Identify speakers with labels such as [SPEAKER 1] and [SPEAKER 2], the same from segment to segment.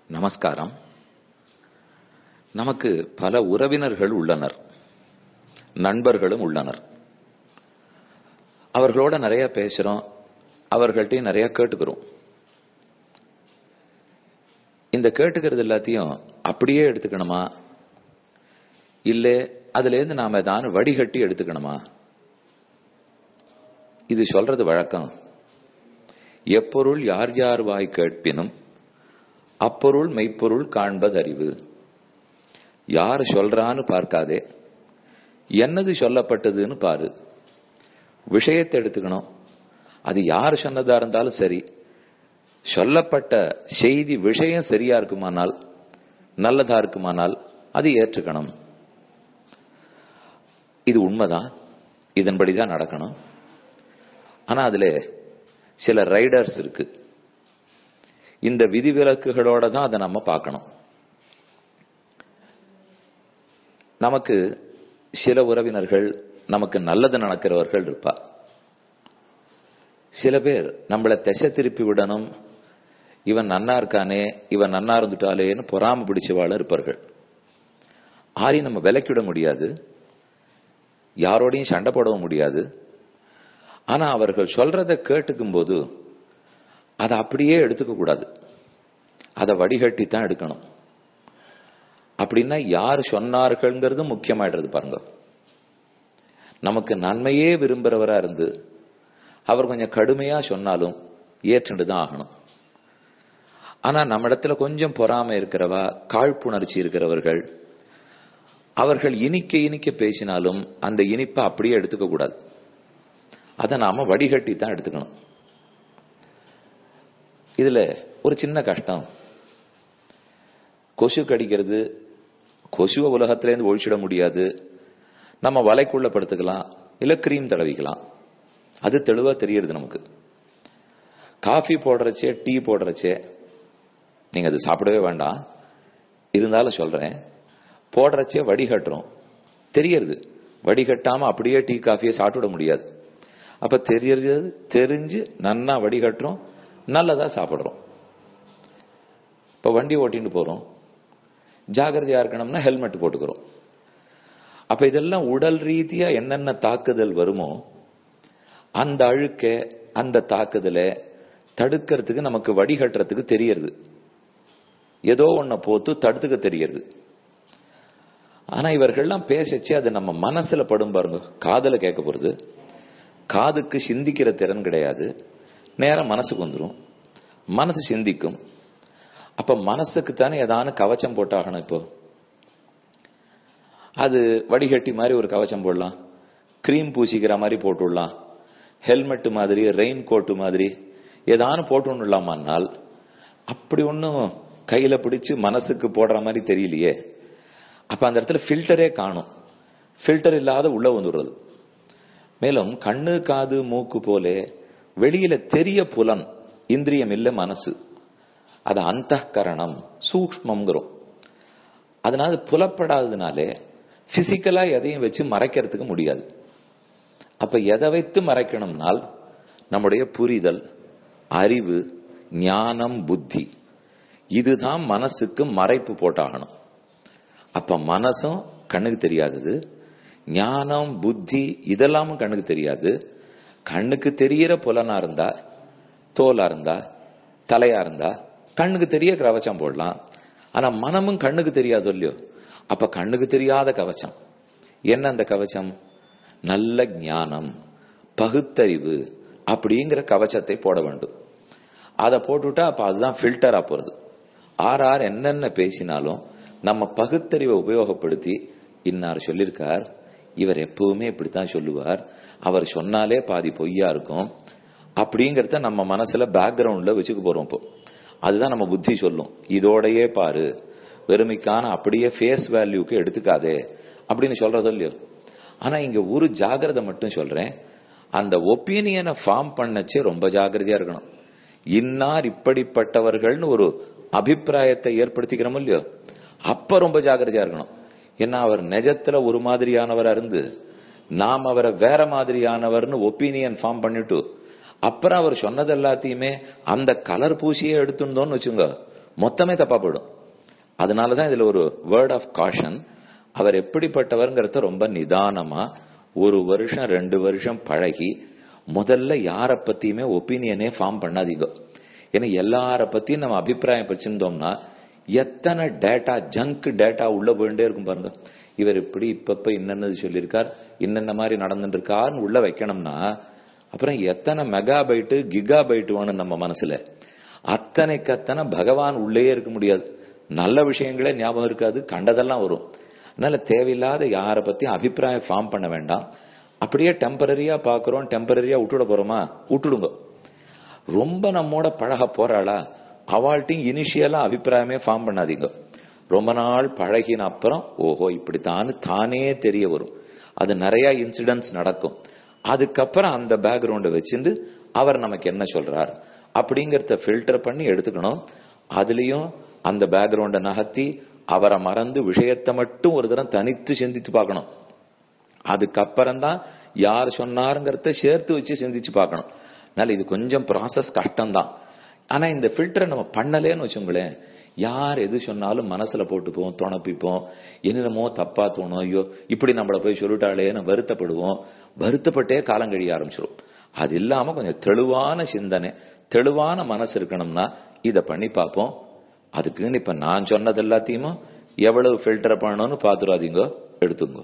[SPEAKER 1] நமஸ்காரம் நமக்கு பல உறவினர்கள் உள்ளனர் நண்பர்களும் உள்ளனர் அவர்களோட நிறைய பேசுறோம் அவர்கள்ட்டையும் நிறைய கேட்டுக்கிறோம் இந்த கேட்டுக்கிறது எல்லாத்தையும் அப்படியே எடுத்துக்கணுமா இல்ல அதுல இருந்து நாம ஏதாவது வடிகட்டி எடுத்துக்கணுமா இது சொல்றது வழக்கம் எப்பொருள் யார் யார் வாய் கேட்பினும் அப்பொருள் மெய்ப்பொருள் காண்பதறிவு யார் சொல்றான்னு பார்க்காதே என்னது சொல்லப்பட்டதுன்னு பாரு விஷயத்தை எடுத்துக்கணும் அது யார் சொன்னதா இருந்தாலும் சரி சொல்லப்பட்ட செய்தி விஷயம் சரியா இருக்குமானால் நல்லதா இருக்குமானால் அது ஏற்றுக்கணும் இது உண்மைதான் இதன்படிதான் நடக்கணும் ஆனா அதுல சில ரைடர்ஸ் இருக்கு இந்த விதிவிலக்குகளோட தான் அதை நம்ம பார்க்கணும் நமக்கு சில உறவினர்கள் நமக்கு நல்லது நடக்கிறவர்கள் இருப்பா சில பேர் நம்மளை திசை திருப்பி விடணும் இவன் நன்னா இருக்கானே இவன் நன்னா இருந்துட்டாலேன்னு பொறாம பிடிச்சவாள் இருப்பார்கள் ஆரையும் நம்ம விலக்கிவிட முடியாது யாரோடையும் சண்டை போடவும் முடியாது ஆனா அவர்கள் சொல்றத கேட்டுக்கும் போது அதை அப்படியே எடுத்துக்க கூடாது அதை வடிகட்டி தான் எடுக்கணும் அப்படின்னா யார் சொன்னார்கள்ங்கிறது முக்கியமாயிடுறது பாருங்க நமக்கு நன்மையே விரும்புறவரா இருந்து அவர் கொஞ்சம் கடுமையா சொன்னாலும் ஏற்றுண்டு தான் ஆகணும் ஆனா நம்ம இடத்துல கொஞ்சம் பொறாம இருக்கிறவா காழ்ப்புணர்ச்சி இருக்கிறவர்கள் அவர்கள் இனிக்க இனிக்க பேசினாலும் அந்த இனிப்பை அப்படியே எடுத்துக்க கூடாது அதை நாம வடிகட்டி தான் எடுத்துக்கணும் இதுல ஒரு சின்ன கஷ்டம் கொசு கடிக்கிறது கொசுவை உலகத்திலேருந்து ஒழிச்சிட முடியாது நம்ம வலைக்குள்ள படுத்துக்கலாம் இல்ல கிரீம் தடவிக்கலாம் அது தெளிவா தெரியுது நமக்கு காஃபி போடுறச்சே டீ போடுறச்சே நீங்க அது சாப்பிடவே வேண்டாம் இருந்தாலும் சொல்றேன் போடுறச்சே வடிகட்டுறோம் தெரியறது வடிகட்டாம அப்படியே டீ காஃபியை சாப்பிட முடியாது அப்ப தெரியறது தெரிஞ்சு நன்னா வடிகட்டுறோம் நல்லதா சாப்பிடுறோம் இப்ப வண்டி ஓட்டிட்டு போறோம் ஜாகிரதையா இருக்கணும்னா ஹெல்மெட் போட்டுக்கிறோம் அப்ப இதெல்லாம் உடல் ரீதியா என்னென்ன தாக்குதல் வருமோ அந்த அழுக்க அந்த தாக்குதலை தடுக்கிறதுக்கு நமக்கு வடிகட்டுறதுக்கு தெரியறது ஏதோ ஒன்ன போத்து தடுத்துக்க தெரியறது ஆனா இவர்கள்லாம் பேசிச்சு அது நம்ம மனசுல படும் பாருங்க காதல கேட்க போறது காதுக்கு சிந்திக்கிற திறன் கிடையாது நேரம் மனசுக்கு வந்துடும் மனசு சிந்திக்கும் அப்ப மனசுக்கு தானே ஏதான கவச்சம் போட்டாகணும் இப்போ அது வடிகட்டி மாதிரி ஒரு கவச்சம் போடலாம் கிரீம் பூசிக்கிற மாதிரி போட்டுடலாம் ஹெல்மெட் மாதிரி ரெயின் கோட்டு மாதிரி ஏதானு போட்டுடலாமான்னால் அப்படி ஒன்றும் கையில பிடிச்சு மனசுக்கு போடுற மாதிரி தெரியலையே அப்ப அந்த இடத்துல ஃபில்டரே காணும் ஃபில்டர் இல்லாத உள்ள வந்துடுறது மேலும் கண்ணு காது மூக்கு போல வெளியில தெரிய புலன் இந்திரியம் இல்ல மனசு அது அந்த கரணம் சூக்மங்கிறோம் அதனால புலப்படாததுனாலே பிசிக்கலா எதையும் வச்சு மறைக்கிறதுக்கு முடியாது அப்ப எதை வைத்து மறைக்கணும்னால் நம்முடைய புரிதல் அறிவு ஞானம் புத்தி இதுதான் மனசுக்கு மறைப்பு போட்டாகணும் அப்ப மனசும் கண்ணுக்கு தெரியாதது ஞானம் புத்தி இதெல்லாமும் கண்ணுக்கு தெரியாது கண்ணுக்கு தெரியற புலனா இருந்தா தோலா இருந்தா தலையா இருந்தா கண்ணுக்கு தெரிய கவச்சம் போடலாம் ஆனா மனமும் கண்ணுக்கு தெரியாது இல்லையோ அப்ப கண்ணுக்கு தெரியாத கவச்சம் என்ன அந்த கவச்சம் நல்ல ஞானம் பகுத்தறிவு அப்படிங்கிற கவச்சத்தை போட வேண்டும் அதை போட்டுட்டா அப்ப அதுதான் ஃபில்டரா போறது ஆர் ஆர் என்னென்ன பேசினாலும் நம்ம பகுத்தறிவை உபயோகப்படுத்தி இன்னார் சொல்லியிருக்கார் இவர் எப்பவுமே இப்படித்தான் சொல்லுவார் அவர் சொன்னாலே பாதி பொய்யா இருக்கும் அப்படிங்கறத நம்ம மனசுல பேக்ரவுண்ட்ல வச்சுக்க போறோம் இப்போ அதுதான் நம்ம புத்தி சொல்லும் இதோடையே பாரு வெறுமைக்கான அப்படியே ஃபேஸ் வேல்யூக்கு எடுத்துக்காதே அப்படின்னு சொல்றது இல்லையோ ஆனா இங்க ஒரு ஜாகிரதை மட்டும் சொல்றேன் அந்த ஒப்பீனியனை ஃபார்ம் பண்ணச்சே ரொம்ப ஜாகிரதையா இருக்கணும் இன்னார் இப்படிப்பட்டவர்கள்னு ஒரு அபிப்பிராயத்தை ஏற்படுத்திக்கிறோம் இல்லையோ அப்ப ரொம்ப ஜாகிரதையா இருக்கணும் ஏன்னா அவர் நிஜத்துல ஒரு மாதிரியானவரா இருந்து நாம் அவரை வேற மாதிரியானவர்னு ஒப்பீனியன் ஃபார்ம் பண்ணிட்டு அப்புறம் அவர் சொன்னது எல்லாத்தையுமே அந்த கலர் பூசியே எடுத்துட்டோம்னு வச்சுங்க மொத்தமே தப்பா போயிடும் அதனாலதான் இதுல ஒரு வேர்ட் ஆஃப் காஷன் அவர் எப்படிப்பட்டவர்ங்கிறத ரொம்ப நிதானமா ஒரு வருஷம் ரெண்டு வருஷம் பழகி முதல்ல யார பத்தியுமே ஒப்பீனியனே ஃபார்ம் பண்ணாதீங்க ஏன்னா எல்லார பத்தியும் நம்ம அபிப்பிராயம் வச்சிருந்தோம்னா எத்தனை டேட்டா ஜங்க் டேட்டா உள்ள போயிட்டே இருக்கும் பாருங்க இவர் இப்படி இப்பப்ப என்னென்னது சொல்லியிருக்கார் என்னென்ன மாதிரி நடந்துட்டு இருக்காருன்னு உள்ள வைக்கணும்னா அப்புறம் எத்தனை மெகா பைட்டு கிகா பைட்டு வேணும் நம்ம மனசுல அத்தனைக்கு அத்தனை பகவான் உள்ளே இருக்க முடியாது நல்ல விஷயங்களே ஞாபகம் இருக்காது கண்டதெல்லாம் வரும் அதனால தேவையில்லாத யாரை பத்தியும் அபிப்பிராயம் ஃபார்ம் பண்ண வேண்டாம் அப்படியே டெம்பரரியா பாக்குறோம் டெம்பரரியா விட்டுட போறோமா விட்டுடுங்க ரொம்ப நம்மோட பழக போறாளா அவள்கிட்டையும் இனிஷியலா அபிப்பிராயமே ஃபார்ம் பண்ணாதீங்க ரொம்ப நாள் பழகின அப்புறம் ஓஹோ இப்படித்தான் தானே தெரிய வரும் அது நிறைய இன்சிடென்ட்ஸ் நடக்கும் அதுக்கப்புறம் அந்த பேக்ரவுண்டை வச்சிருந்து அவர் நமக்கு என்ன சொல்றார் அப்படிங்கறத ஃபில்டர் பண்ணி எடுத்துக்கணும் அதுலயும் அந்த பேக்ரவுண்டை நகர்த்தி அவரை மறந்து விஷயத்தை மட்டும் ஒரு தரம் தனித்து சிந்தித்து பார்க்கணும் அதுக்கப்புறம் தான் யார் சொன்னாருங்கிறத சேர்த்து வச்சு சிந்திச்சு பார்க்கணும் அதனால இது கொஞ்சம் ப்ராசஸ் கஷ்டம்தான் ஆனா இந்த ஃபில்டரை நம்ம பண்ணலேன்னு வச்சுங்களேன் யார் எது சொன்னாலும் மனசுல போட்டுப்போம் துணப்பிப்போம் என்னென்னமோ தப்பா தோணும் ஐயோ இப்படி நம்மள போய் சொல்லிட்டாளேன்னு வருத்தப்படுவோம் வருத்தப்பட்டே காலம் கழிய ஆரம்பிச்சிடும் அது இல்லாம கொஞ்சம் தெளிவான சிந்தனை தெளிவான மனசு இருக்கணும்னா இத பண்ணி பார்ப்போம் அதுக்குன்னு இப்ப நான் சொன்னது எல்லாத்தையும் எவ்வளவு ஃபில்டர் பண்ணணும்னு பாத்துறாதீங்க எடுத்துங்க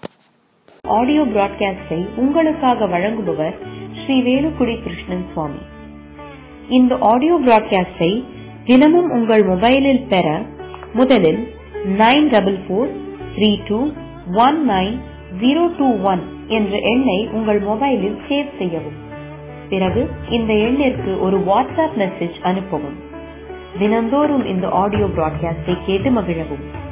[SPEAKER 2] ஆடியோ பிராட்காஸ்டை உங்களுக்காக வழங்குபவர் ஸ்ரீ வேலுக்குடி கிருஷ்ணன் சுவாமி இந்த ஆடியோ பிராட்காஸ்டை தினமும் உங்கள் மொபைலில் பெற முதலில் nine double four three two one nine zero two one என்ற எண்ணை உங்கள் மொபைலில் சேவ் செய்யவும் பிறகு இந்த எண்ணிற்கு ஒரு வாட்ஸ்அப் மெசேஜ் அனுப்பவும் தினந்தோறும் இந்த ஆடியோ பிராட்காஸ்டை கேட்டு மகிழவும்